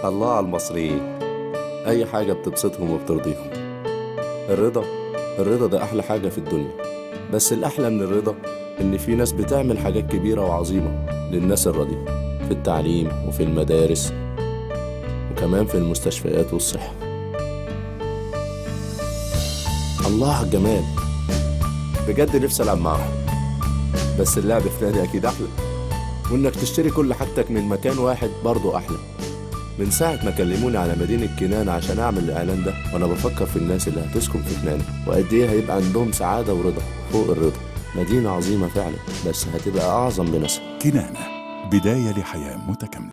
الله على المصريين أي حاجة بتبسطهم وبترضيهم الرضا الرضا ده أحلى حاجة في الدنيا بس الأحلى من الرضا إن في ناس بتعمل حاجات كبيرة وعظيمة للناس الراضية في التعليم وفي المدارس وكمان في المستشفيات والصحة الله على الجمال بجد نفسي ألعب معاهم بس اللعب في نادي أكيد أحلى وإنك تشتري كل حاجتك من مكان واحد برضه أحلى من ساعة ما كلموني على مدينة كنان عشان أعمل الإعلان ده وأنا بفكر في الناس اللي هتسكن في كنان وقد إيه هيبقى عندهم سعادة ورضا فوق الرضا مدينة عظيمة فعلا بس هتبقى أعظم بناسها كنانة بداية لحياة متكاملة